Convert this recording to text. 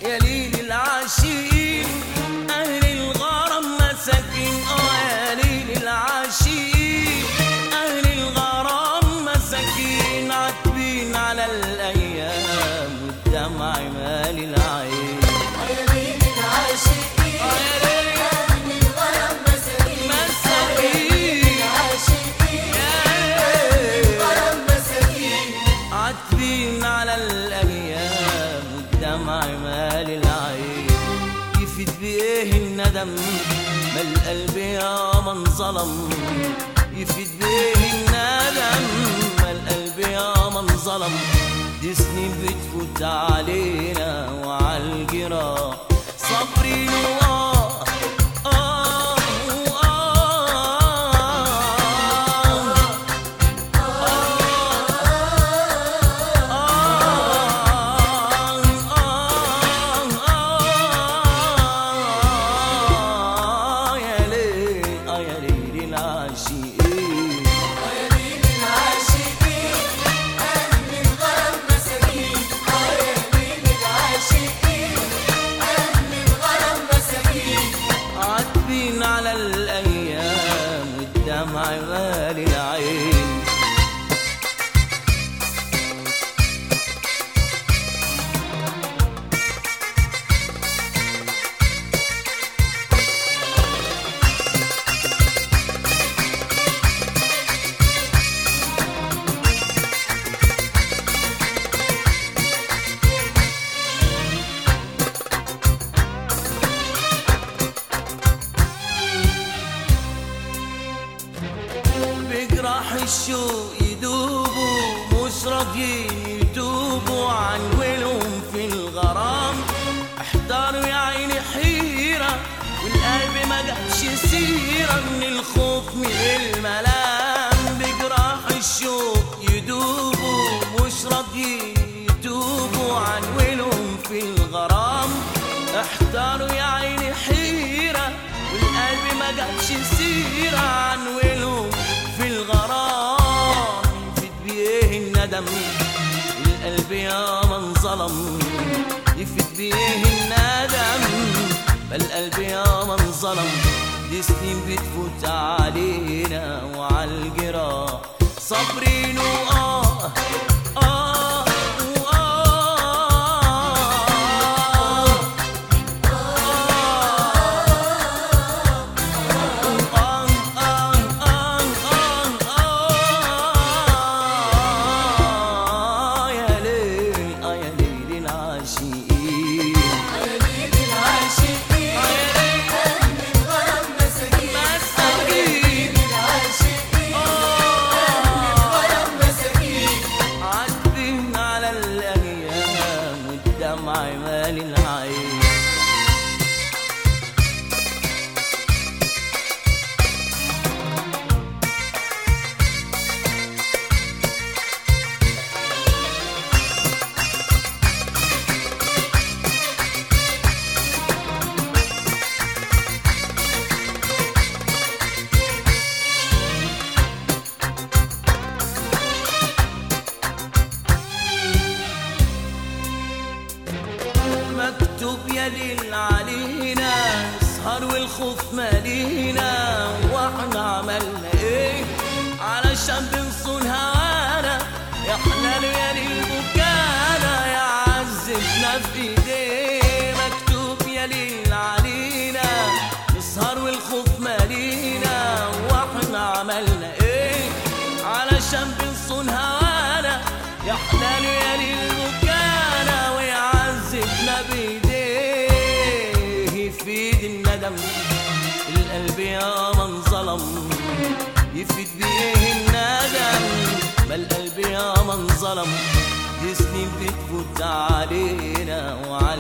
يا ليل العاشقين أهل الغرام مساكين آه يا ليل العاشقين أهل الغرام مساكين عاتبين على الأيام والدمع مال العين يا ليل العاشقين آه يا ليل أهل الغرام مساكين مساكين العاشقين يا الغرام مساكين عاتبين على الايام والدمع مال العين يفيد بايه الندم ما القلب يا من ظلم يفيد بايه الندم ما القلب يا من ظلم دي سنين بتفوت علينا وعلى الجراح صبري وآه آه وآه يا ليل يا ليل العاشقين يا ليل العاشقين أهل الغرام مساكين يا ليل العاشقين أهل الغرام مساكين عاتبين على الايام والدمع مال العين بجراح الشوق يدوبوا مش راضيين يتوبوا عن ولهم في الغرام احتاروا يا عيني حيرة والقلب ما جابش سيرة من الخوف من الملام بجراح الشوق يدوبوا مش راضيين يتوبوا عن ولهم في الغرام احتاروا يا عيني حيرة والقلب ما جابش سيرة عن ولهم في الغرام يفيد بيه الندم القلب يا من ظلم يفيد بيه الندم القلب يا من ظلم دي سنين بتفوت علينا وعلى الجراح صابرين وآه آه وآه يا ليل يا ليل العاشقين يا ليل العاشقين أهل الغرام مساكين مساكين العاشقين أهل الغرام مساكين عاتبين على الايام والدمع مال العين مكتوب يا ليل علينا اسهر والخوف مالينا واحنا عملنا ايه علشان بنصون هوانا يا حلال يا ليل بكانا يا عزتنا في ايديه مكتوب يا ليل علينا نسهر والخوف مالينا واحنا عملنا ايه علشان بنصون هوانا يا حلال يا ليل بكانا ويعذبنا بايديه يفيد الندم القلب يا من ظلم يفيد بيه الندم ما القلب يا من ظلم دي سنين بتفوت علينا وعلى